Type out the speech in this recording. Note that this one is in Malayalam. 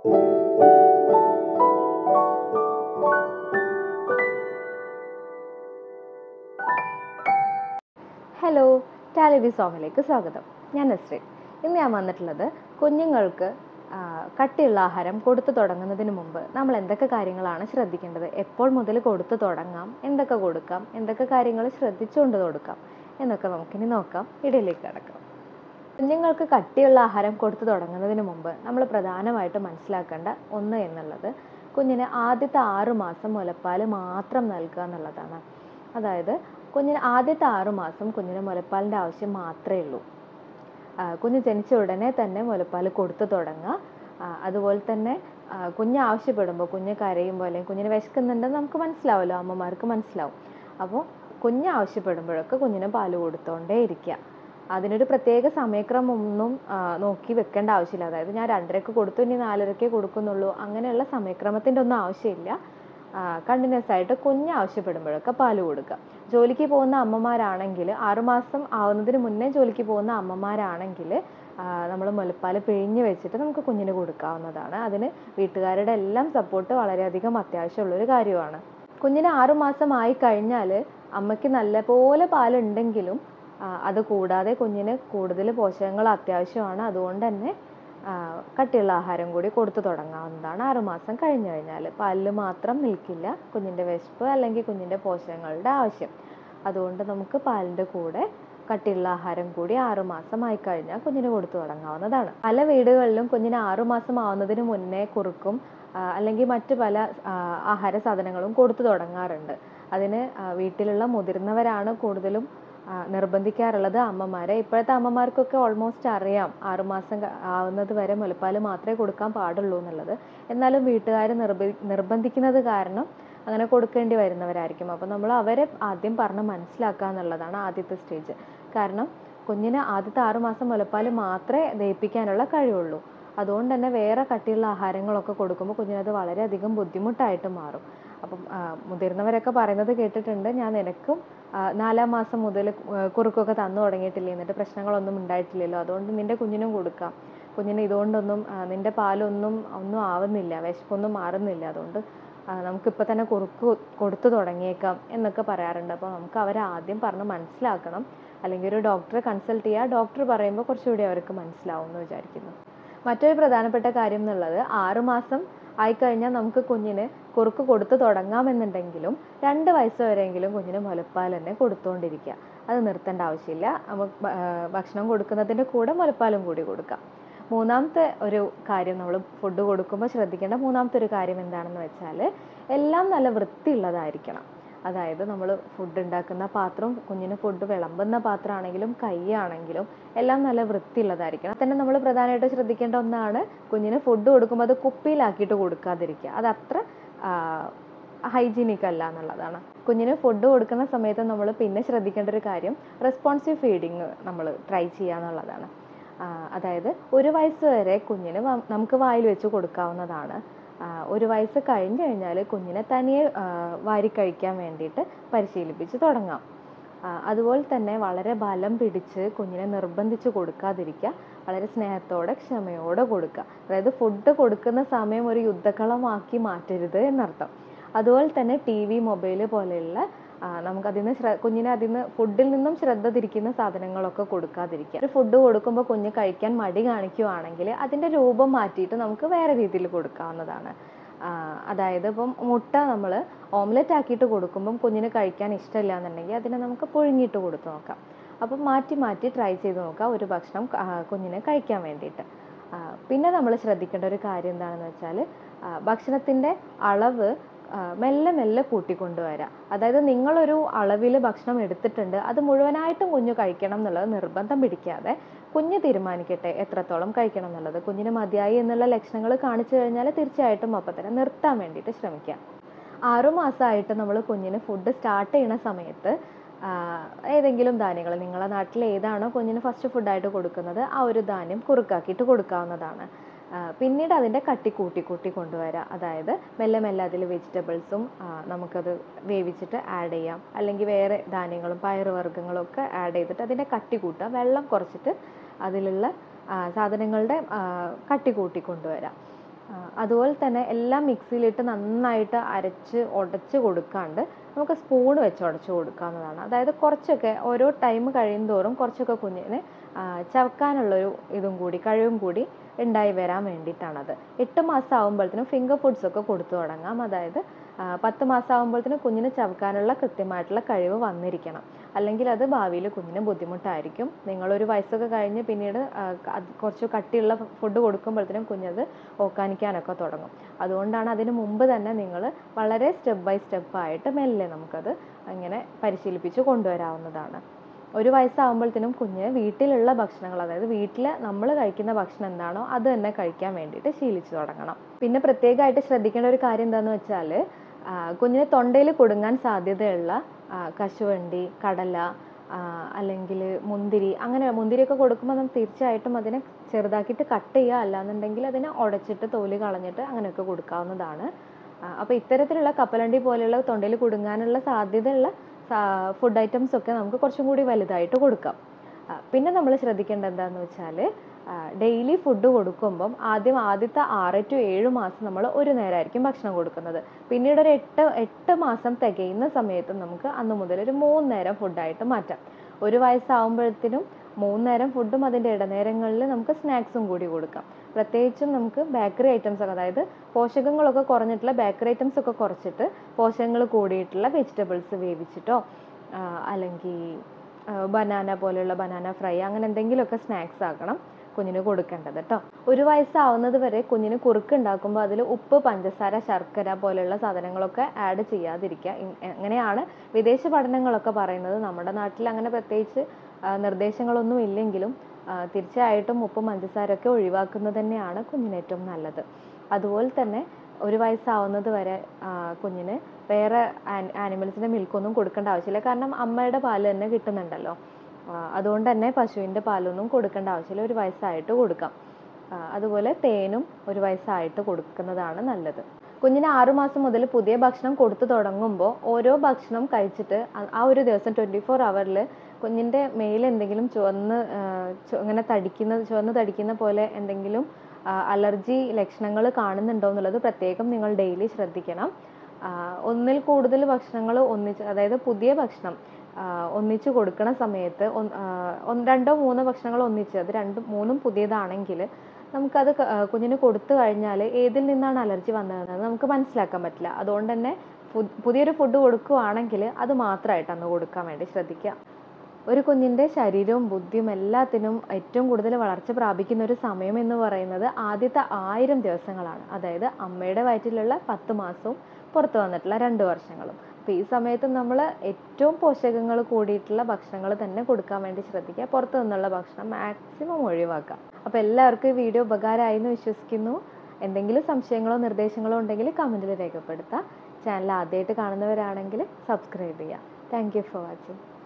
ഹലോ ടാലിബി സോങ്ങിലേക്ക് സ്വാഗതം ഞാൻ നസ്രീൻ ഇന്ന് ഞാൻ വന്നിട്ടുള്ളത് കുഞ്ഞുങ്ങൾക്ക് ആ, കട്ടിയുള്ള ആഹാരം കൊടുത്തു തുടങ്ങുന്നതിന് മുമ്പ് നമ്മൾ എന്തൊക്കെ കാര്യങ്ങളാണ് ശ്രദ്ധിക്കേണ്ടത് എപ്പോൾ മുതൽ കൊടുത്തു തുടങ്ങാം എന്തൊക്കെ കൊടുക്കാം എന്തൊക്കെ കാര്യങ്ങൾ ശ്രദ്ധിച്ചുകൊണ്ട് കൊടുക്കാം എന്നൊക്കെ നമുക്കിനി നോക്കാം ഇടയിലേക്ക് കിടക്കാം കുഞ്ഞുങ്ങൾക്ക് കട്ടിയുള്ള ആഹാരം കൊടുത്തു തുടങ്ങുന്നതിന് മുമ്പ് നമ്മൾ പ്രധാനമായിട്ട് മനസ്സിലാക്കേണ്ട ഒന്ന് എന്നുള്ളത് കുഞ്ഞിന് ആദ്യത്തെ ആറ് മാസം മുലപ്പാൽ മാത്രം നൽകുക എന്നുള്ളതാണ് അതായത് കുഞ്ഞിന് ആദ്യത്തെ ആറ് മാസം കുഞ്ഞിന് മുലപ്പാലിൻ്റെ ആവശ്യം മാത്രമേ ഉള്ളൂ ആ, കുഞ്ഞ് ജനിച്ച ഉടനെ തന്നെ മുലപ്പാൽ കൊടുത്തു തുടങ്ങുക ആ, അതുപോലെ തന്നെ ആ, കുഞ്ഞ് ആവശ്യപ്പെടുമ്പോൾ കുഞ്ഞ് കരയുമ്പോൾ അല്ലെങ്കിൽ കുഞ്ഞിന് വിശക്കുന്നുണ്ടെന്ന് നമുക്ക് മനസ്സിലാവുമല്ലോ അമ്മമാർക്ക് മനസ്സിലാവും അപ്പോൾ കുഞ്ഞ് ആവശ്യപ്പെടുമ്പോഴൊക്കെ കുഞ്ഞിന് പാല് കൊടുത്തോണ്ടേ ഇരിക്കുക അതിനൊരു പ്രത്യേക സമയക്രമമൊന്നും ആ, നോക്കി വെക്കേണ്ട ആവശ്യമില്ല അതായത് ഞാൻ രണ്ടരക്ക് കൊടുത്തു ഇനി നാലരക്കേ കൊടുക്കുന്നുള്ളൂ അങ്ങനെയുള്ള സമയക്രമത്തിൻ്റെ ഒന്നും ആവശ്യമില്ല കണ്ടിന്യൂസ് ആയിട്ട് കുഞ്ഞ് ആവശ്യപ്പെടുമ്പോഴൊക്കെ പാല് കൊടുക്കുക ജോലിക്ക് പോകുന്ന അമ്മമാരാണെങ്കിൽ ആറുമാസം ആവുന്നതിന് മുന്നേ ജോലിക്ക് പോകുന്ന അമ്മമാരാണെങ്കിൽ നമ്മൾ മുലപ്പാൽ പിഴിഞ്ഞ് വെച്ചിട്ട് നമുക്ക് കുഞ്ഞിന് കൊടുക്കാവുന്നതാണ് അതിന് വീട്ടുകാരുടെ എല്ലാം സപ്പോർട്ട് വളരെയധികം അത്യാവശ്യമുള്ളൊരു കാര്യമാണ് കുഞ്ഞിന് ആറുമാസം ആയി കഴിഞ്ഞാൽ അമ്മയ്ക്ക് നല്ലപോലെ പാലുണ്ടെങ്കിലും ആ, അത് കൂടാതെ കുഞ്ഞിന് കൂടുതൽ പോഷകങ്ങൾ അത്യാവശ്യമാണ് അതുകൊണ്ട് തന്നെ ആ, കട്ടിയുള്ള ആഹാരം കൂടി കൊടുത്തു തുടങ്ങാവുന്നതാണ് ആറുമാസം കഴിഞ്ഞു കഴിഞ്ഞാൽ പാലിൽ മാത്രം നിൽക്കില്ല കുഞ്ഞിൻ്റെ വിശപ്പ് അല്ലെങ്കിൽ കുഞ്ഞിൻ്റെ പോഷകങ്ങളുടെ ആവശ്യം അതുകൊണ്ട് നമുക്ക് പാലിൻ്റെ കൂടെ കട്ടിയുള്ള ആഹാരം കൂടി ആറുമാസം ആയി കഴിഞ്ഞാൽ കുഞ്ഞിന് കൊടുത്തു തുടങ്ങാവുന്നതാണ് പല വീടുകളിലും കുഞ്ഞിന് ആറുമാസം ആവുന്നതിന് മുന്നേ കുറുക്കും ആ, അല്ലെങ്കിൽ മറ്റ് പല ആ, ആഹാര സാധനങ്ങളും കൊടുത്തു തുടങ്ങാറുണ്ട് അതിന് ആ, വീട്ടിലുള്ള മുതിർന്നവരാണ് കൂടുതലും ആ, നിർബന്ധിക്കാറുള്ളത് അമ്മമാരെ ഇപ്പോഴത്തെ അമ്മമാർക്കൊക്കെ ഓൾമോസ്റ്റ് അറിയാം ആറുമാസം ക- ആവുന്നത് വരെ മുലപ്പാൽ മാത്രമേ കൊടുക്കാൻ പാടുള്ളൂ എന്നുള്ളത് എന്നാലും വീട്ടുകാർ നിർബ നിർബന്ധിക്കുന്നത് കാരണം അങ്ങനെ കൊടുക്കേണ്ടി വരുന്നവരായിരിക്കും അപ്പോൾ നമ്മൾ അവരെ ആദ്യം പറഞ്ഞ് മനസ്സിലാക്കുക എന്നുള്ളതാണ് ആദ്യത്തെ സ്റ്റേജ് കാരണം കുഞ്ഞിന് ആദ്യത്തെ ആറുമാസം മുലപ്പാൽ മാത്രമേ ദഹിപ്പിക്കാനുള്ള കഴിവുള്ളൂ അതുകൊണ്ട് തന്നെ വേറെ കട്ടിയുള്ള ആഹാരങ്ങളൊക്കെ കൊടുക്കുമ്പോൾ കുഞ്ഞിനത് വളരെയധികം ബുദ്ധിമുട്ടായിട്ട് മാറും അപ്പം ആ, മുതിർന്നവരൊക്കെ പറയുന്നത് കേട്ടിട്ടുണ്ട് ഞാൻ നിനക്കും ആ, നാലാം മാസം മുതൽ കുറുക്കൊക്കെ തന്നു തുടങ്ങിയിട്ടില്ലേ എന്നിട്ട് പ്രശ്നങ്ങളൊന്നും ഉണ്ടായിട്ടില്ലല്ലോ അതുകൊണ്ട് നിന്റെ കുഞ്ഞിനും കൊടുക്കാം കുഞ്ഞിന് ഇതുകൊണ്ടൊന്നും ആ, നിന്റെ പാലൊന്നും ഒന്നും ആവുന്നില്ല വിശപ്പൊന്നും മാറുന്നില്ല അതുകൊണ്ട് ആ, നമുക്കിപ്പോൾ തന്നെ കുറുക്ക് കൊടുത്തു തുടങ്ങിയേക്കാം എന്നൊക്കെ പറയാറുണ്ട് അപ്പോൾ നമുക്ക് അവരെ ആദ്യം പറഞ്ഞ് മനസ്സിലാക്കണം അല്ലെങ്കിൽ ഒരു ഡോക്ടറെ കൺസൾട്ട് ചെയ്യുക ഡോക്ടർ പറയുമ്പോൾ കുറച്ചുകൂടി അവർക്ക് മനസ്സിലാവും എന്ന് വിചാരിക്കുന്നു മറ്റൊരു പ്രധാനപ്പെട്ട കാര്യം എന്നുള്ളത് ആറുമാസം ആയിക്കഴിഞ്ഞാൽ നമുക്ക് കുഞ്ഞിന് കുറുക്ക് കൊടുത്തു തുടങ്ങാമെന്നുണ്ടെങ്കിലും രണ്ട് വയസ്സ് വരെയെങ്കിലും കുഞ്ഞിന് മുലപ്പാൽ തന്നെ കൊടുത്തുകൊണ്ടിരിക്കുക അത് നിർത്തേണ്ട ആവശ്യമില്ല നമുക്ക് ഭ- ആ, ഭക്ഷണം കൊടുക്കുന്നതിൻ്റെ കൂടെ മുലപ്പാലും കൂടി കൊടുക്കാം മൂന്നാമത്തെ ഒരു കാര്യം നമ്മൾ ഫുഡ് കൊടുക്കുമ്പോൾ ശ്രദ്ധിക്കേണ്ട മൂന്നാമത്തെ ഒരു കാര്യം എന്താണെന്ന് വെച്ചാൽ എല്ലാം നല്ല വൃത്തിയുള്ളതായിരിക്കണം അതായത് നമ്മൾ ഫുഡ് ഉണ്ടാക്കുന്ന പാത്രവും കുഞ്ഞിന് ഫുഡ് വിളമ്പുന്ന പാത്രമാണെങ്കിലും കൈയാണെങ്കിലും എല്ലാം നല്ല വൃത്തിയുള്ളതായിരിക്കണം തന്നെ നമ്മൾ പ്രധാനമായിട്ട് ശ്രദ്ധിക്കേണ്ട ഒന്നാണ് കുഞ്ഞിന് ഫുഡ് കൊടുക്കുമ്പോൾ അത് കുപ്പിയിലാക്കിയിട്ട് കൊടുക്കാതിരിക്കുക അത് അത്ര ഹൈജീനിക് അല്ല എന്നുള്ളതാണ് കുഞ്ഞിന് ഫുഡ് കൊടുക്കുന്ന സമയത്ത് നമ്മൾ പിന്നെ ശ്രദ്ധിക്കേണ്ട ഒരു കാര്യം റെസ്പോൺസീവ് ഫീഡിങ് നമ്മൾ ട്രൈ ചെയ്യുക എന്നുള്ളതാണ് ആ, അതായത് ഒരു വയസ്സ് വരെ കുഞ്ഞിന് വ- നമുക്ക് വായിൽ വെച്ച് കൊടുക്കാവുന്നതാണ് ആ, ഒരു വയസ്സ് കഴിഞ്ഞ് കഴിഞ്ഞാൽ കുഞ്ഞിനെ തനിയെ ആ, വാരി കഴിക്കാൻ വേണ്ടിയിട്ട് പരിശീലിപ്പിച്ച് തുടങ്ങാം ആ, അതുപോലെ തന്നെ വളരെ ബലം പിടിച്ച് കുഞ്ഞിനെ നിർബന്ധിച്ച് കൊടുക്കാതിരിക്കുക വളരെ സ്നേഹത്തോടെ ക്ഷമയോടെ കൊടുക്കുക അതായത് ഫുഡ് കൊടുക്കുന്ന സമയം ഒരു യുദ്ധക്കളമാക്കി മാറ്റരുത് എന്നർത്ഥം അതുപോലെ തന്നെ ടി വി മൊബൈൽ പോലെയുള്ള ആ, നമുക്ക് അതിൽ നിന്ന് ശ്ര കുഞ്ഞിനെ അതിൽ നിന്ന് ഫുഡിൽ നിന്നും ശ്രദ്ധ തിരിക്കുന്ന സാധനങ്ങളൊക്കെ കൊടുക്കാതിരിക്കുക ഒരു ഫുഡ് കൊടുക്കുമ്പോൾ കുഞ്ഞ് കഴിക്കാൻ മടി കാണിക്കുവാണെങ്കിൽ അതിൻ്റെ രൂപം മാറ്റിയിട്ട് നമുക്ക് വേറെ രീതിയിൽ കൊടുക്കാവുന്നതാണ് ആ, അതായത് ഇപ്പം മുട്ട നമ്മൾ ഓംലെറ്റ് ആക്കിയിട്ട് കൊടുക്കുമ്പം കുഞ്ഞിന് കഴിക്കാൻ ഇഷ്ടമില്ല എന്നുണ്ടെങ്കിൽ അതിനെ നമുക്ക് പുഴുങ്ങിയിട്ട് കൊടുത്ത് നോക്കാം അപ്പം മാറ്റി മാറ്റി ട്രൈ ചെയ്ത് നോക്കാം ഒരു ഭക്ഷണം ആ, കുഞ്ഞിന് കഴിക്കാൻ വേണ്ടിയിട്ട് ആ, പിന്നെ നമ്മൾ ശ്രദ്ധിക്കേണ്ട ഒരു കാര്യം എന്താണെന്ന് വെച്ചാൽ ഭക്ഷണത്തിൻ്റെ അളവ് ആ, മെല്ലെ മെല്ലെ കൂട്ടിക്കൊണ്ടുവരാം അതായത് നിങ്ങളൊരു അളവിൽ ഭക്ഷണം എടുത്തിട്ടുണ്ട് അത് മുഴുവനായിട്ടും കുഞ്ഞ് കഴിക്കണം എന്നുള്ളത് നിർബന്ധം പിടിക്കാതെ കുഞ്ഞ് തീരുമാനിക്കട്ടെ എത്രത്തോളം കഴിക്കണം എന്നുള്ളത് കുഞ്ഞിന് മതിയായി എന്നുള്ള ലക്ഷണങ്ങൾ കാണിച്ചു കഴിഞ്ഞാൽ തീർച്ചയായിട്ടും അപ്പം തന്നെ നിർത്താൻ വേണ്ടിയിട്ട് ശ്രമിക്കാം ആറുമാസമായിട്ട് നമ്മൾ കുഞ്ഞിന് ഫുഡ് സ്റ്റാർട്ട് ചെയ്യുന്ന സമയത്ത് ആ, ഏതെങ്കിലും ധാന്യങ്ങൾ നിങ്ങളെ നാട്ടിൽ ഏതാണോ കുഞ്ഞിന് ഫസ്റ്റ് ഫുഡായിട്ട് കൊടുക്കുന്നത് ആ ഒരു ധാന്യം കുറുക്കാക്കിയിട്ട് കൊടുക്കാവുന്നതാണ് ആ, പിന്നീട് അതിൻ്റെ കട്ടി കൂട്ടി കൂട്ടി കൊണ്ടുവരാം അതായത് മെല്ലെ മെല്ലെ അതിൽ വെജിറ്റബിൾസും നമുക്കത് വേവിച്ചിട്ട് ആഡ് ചെയ്യാം അല്ലെങ്കിൽ വേറെ ധാന്യങ്ങളും പയറുവർഗ്ഗങ്ങളും ഒക്കെ ആഡ് ചെയ്തിട്ട് അതിൻ്റെ കട്ടി കൂട്ടുക വെള്ളം കുറച്ചിട്ട് അതിലുള്ള ആ, സാധനങ്ങളുടെ ആ, കട്ടി കൂട്ടി കൊണ്ടുവരാം ആ, അതുപോലെ തന്നെ എല്ലാം മിക്സിയിലിട്ട് നന്നായിട്ട് അരച്ച് ഉടച്ച് കൊടുക്കാണ്ട് നമുക്ക് സ്പൂൺ വെച്ച് ഉടച്ച് കൊടുക്കാവുന്നതാണ് അതായത് കുറച്ചൊക്കെ ഓരോ ടൈം കഴിയും തോറും കുറച്ചൊക്കെ കുഞ്ഞിന് ആ, ചവക്കാനുള്ളൊരു ഇതും കൂടി കഴിവും കൂടി ഉണ്ടായി വരാൻ വേണ്ടിയിട്ടാണത് എട്ട് മാസം ആകുമ്പോഴത്തേനും ഫിംഗർ ഫുഡ്സ് ഒക്കെ കൊടുത്തു തുടങ്ങാം അതായത് ആ, പത്ത് മാസം ആകുമ്പോഴത്തേനും കുഞ്ഞിന് ചവക്കാനുള്ള കൃത്യമായിട്ടുള്ള കഴിവ് വന്നിരിക്കണം അല്ലെങ്കിൽ അത് ഭാവിയിൽ കുഞ്ഞിന് ബുദ്ധിമുട്ടായിരിക്കും നിങ്ങളൊരു വയസ്സൊക്കെ കഴിഞ്ഞ് പിന്നീട് ആ, അത് കുറച്ച് കട്ടിയുള്ള ഫുഡ് കൊടുക്കുമ്പോഴത്തേനും കുഞ്ഞത് ഓക്കാനിക്കാനൊക്കെ തുടങ്ങും അതുകൊണ്ടാണ് അതിന് മുമ്പ് തന്നെ നിങ്ങൾ വളരെ സ്റ്റെപ്പ് ബൈ സ്റ്റെപ്പ് ആയിട്ട് മെല്ലെ നമുക്കത് അങ്ങനെ പരിശീലിപ്പിച്ച് കൊണ്ടുവരാവുന്നതാണ് ഒരു വയസ്സാകുമ്പോഴത്തേനും കുഞ്ഞ് വീട്ടിലുള്ള ഭക്ഷണങ്ങൾ അതായത് വീട്ടിൽ നമ്മൾ കഴിക്കുന്ന ഭക്ഷണം എന്താണോ അത് തന്നെ കഴിക്കാൻ വേണ്ടിയിട്ട് ശീലിച്ചു തുടങ്ങണം പിന്നെ പ്രത്യേകമായിട്ട് ശ്രദ്ധിക്കേണ്ട ഒരു കാര്യം എന്താണെന്ന് വെച്ചാൽ കുഞ്ഞിന് തൊണ്ടയിൽ കുടുങ്ങാൻ സാധ്യതയുള്ള ആ, കശുവണ്ടി കടല അല്ലെങ്കിൽ മുന്തിരി അങ്ങനെ മുന്തിരിയൊക്കെ കൊടുക്കുമ്പോൾ നമുക്ക് തീർച്ചയായിട്ടും അതിനെ ചെറുതാക്കിയിട്ട് കട്ട് ചെയ്യുക അല്ലാന്നുണ്ടെങ്കിൽ അതിനെ ഉടച്ചിട്ട് തോല് കളഞ്ഞിട്ട് അങ്ങനെയൊക്കെ കൊടുക്കാവുന്നതാണ് അപ്പോൾ ഇത്തരത്തിലുള്ള കപ്പലണ്ടി പോലെയുള്ള തൊണ്ടയിൽ കുടുങ്ങാനുള്ള സാധ്യതയുള്ള ഫുഡ് ഐറ്റംസ് ഒക്കെ നമുക്ക് കുറച്ചും കൂടി വലുതായിട്ട് കൊടുക്കാം ആ, പിന്നെ നമ്മൾ ശ്രദ്ധിക്കേണ്ടത് എന്താണെന്ന് വെച്ചാൽ ഡെയിലി ഫുഡ് കൊടുക്കുമ്പം ആദ്യം ആദ്യത്തെ ആറ് ടു ഏഴ് മാസം നമ്മൾ ഒരു നേരമായിരിക്കും ഭക്ഷണം കൊടുക്കുന്നത് പിന്നീട് ഒരു എട്ട് എട്ട് മാസം തികയുന്ന സമയത്ത് നമുക്ക് അന്ന് മുതൽ ഒരു മൂന്ന് നേരം ഫുഡായിട്ട് മാറ്റാം ഒരു വയസ്സാവുമ്പോഴത്തേനും മൂന്ന് നേരം ഫുഡും അതിൻ്റെ ഇടനേരങ്ങളിൽ നമുക്ക് സ്നാക്സും കൂടി കൊടുക്കാം പ്രത്യേകിച്ചും നമുക്ക് ബേക്കറി ഐറ്റംസ് ഒക്കെ അതായത് പോഷകങ്ങളൊക്കെ കുറഞ്ഞിട്ടുള്ള ബേക്കറി ഐറ്റംസ് ഒക്കെ കുറച്ചിട്ട് പോഷകങ്ങൾ കൂടിയിട്ടുള്ള വെജിറ്റബിൾസ് വേവിച്ചിട്ടോ ആ, അല്ലെങ്കിൽ ബനാന പോലെയുള്ള ബനാന ഫ്രൈ അങ്ങനെ എന്തെങ്കിലുമൊക്കെ സ്നാക്സ് ആക്കണം കുഞ്ഞിന് കൊടുക്കേണ്ടത് കേട്ടോ ഒരു വയസ്സാവുന്നത് വരെ കുഞ്ഞിന് കുറുക്ക് ഉണ്ടാക്കുമ്പോൾ അതിൽ ഉപ്പ് പഞ്ചസാര ശർക്കര പോലെയുള്ള സാധനങ്ങളൊക്കെ ആഡ് ചെയ്യാതിരിക്കുക ഇ- അങ്ങനെയാണ് വിദേശ പഠനങ്ങളൊക്കെ പറയുന്നത് നമ്മുടെ നാട്ടിൽ അങ്ങനെ പ്രത്യേകിച്ച് ആ, നിർദ്ദേശങ്ങളൊന്നും ഇല്ലെങ്കിലും ആ, തീർച്ചയായിട്ടും ഉപ്പും പഞ്ചസാരയൊക്കെ ഒഴിവാക്കുന്നത് തന്നെയാണ് കുഞ്ഞിന് ഏറ്റവും നല്ലത് അതുപോലെ തന്നെ ഒരു വയസ്സാവുന്നത് വരെ ആ, കുഞ്ഞിന് വേറെ ആനിമൽസിൻ്റെ മിൽക്കൊന്നും കൊടുക്കേണ്ട ആവശ്യമില്ല കാരണം അമ്മയുടെ പാല് തന്നെ കിട്ടുന്നുണ്ടല്ലോ ആ, അതുകൊണ്ട് തന്നെ പശുവിൻ്റെ പാലൊന്നും കൊടുക്കേണ്ട ആവശ്യമില്ല ഒരു വയസ്സായിട്ട് കൊടുക്കാം ആ, അതുപോലെ തേനും ഒരു വയസ്സായിട്ട് കൊടുക്കുന്നതാണ് നല്ലത് കുഞ്ഞിന് ആറുമാസം മുതൽ പുതിയ ഭക്ഷണം കൊടുത്തു തുടങ്ങുമ്പോൾ ഓരോ ഭക്ഷണം കഴിച്ചിട്ട് ആ- ആ ഒരു ദിവസം ട്വൻറ്റി ഫോർ അവറിൽ കുഞ്ഞിൻ്റെ മേൽ എന്തെങ്കിലും ചുവന്ന് ആ, ചു- ഇങ്ങനെ തടിക്കുന്ന ചുവന്ന് തടിക്കുന്ന പോലെ എന്തെങ്കിലും അലർജി ലക്ഷണങ്ങൾ കാണുന്നുണ്ടോ എന്നുള്ളത് പ്രത്യേകം നിങ്ങൾ ഡെയിലി ശ്രദ്ധിക്കണം ആ, ഒന്നിൽ കൂടുതൽ ഭക്ഷണങ്ങൾ ഒന്നിച്ച് അതായത് പുതിയ ഭക്ഷണം ആ, ഒന്നിച്ച് കൊടുക്കണ സമയത്ത് ഒന്ന് ആ, ഒന്ന് രണ്ടോ മൂന്നോ ഭക്ഷണങ്ങൾ ഒന്നിച്ച് അത് രണ്ടും മൂന്നും പുതിയതാണെങ്കിൽ നമുക്കത് ക- ആ, കുഞ്ഞിന് കൊടുത്തു കഴിഞ്ഞാൽ ഏതിൽ നിന്നാണ് അലർജി വന്നതെന്ന് നമുക്ക് മനസ്സിലാക്കാൻ പറ്റില്ല അതുകൊണ്ട് തന്നെ പു- പുതിയൊരു ഫുഡ് കൊടുക്കുകയാണെങ്കിൽ അത് മാത്രമായിട്ട് അന്ന് കൊടുക്കാൻ വേണ്ടി ശ്രദ്ധിക്കുക ഒരു കുഞ്ഞിൻ്റെ ശരീരവും ബുദ്ധിയും എല്ലാത്തിനും ഏറ്റവും കൂടുതൽ വളർച്ച പ്രാപിക്കുന്ന ഒരു സമയം എന്ന് പറയുന്നത് ആദ്യത്തെ ആയിരം ദിവസങ്ങളാണ് അതായത് അമ്മയുടെ വയറ്റിലുള്ള പത്ത് മാസവും പുറത്ത് വന്നിട്ടുള്ള രണ്ട് വർഷങ്ങളും അപ്പോൾ ഈ സമയത്ത് നമ്മൾ ഏറ്റവും പോഷകങ്ങൾ കൂടിയിട്ടുള്ള ഭക്ഷണങ്ങൾ തന്നെ കൊടുക്കാൻ വേണ്ടി ശ്രദ്ധിക്കുക പുറത്തു നിന്നുള്ള ഭക്ഷണം മാക്സിമം ഒഴിവാക്കുക അപ്പോൾ എല്ലാവർക്കും ഈ വീഡിയോ ഉപകാരമായി എന്ന് വിശ്വസിക്കുന്നു എന്തെങ്കിലും സംശയങ്ങളോ നിർദ്ദേശങ്ങളോ ഉണ്ടെങ്കിൽ കമൻറ്റിൽ രേഖപ്പെടുത്താം ചാനൽ ആദ്യമായിട്ട് കാണുന്നവരാണെങ്കിൽ സബ്സ്ക്രൈബ് ചെയ്യുക താങ്ക് യു ഫോർ വാച്ചിങ്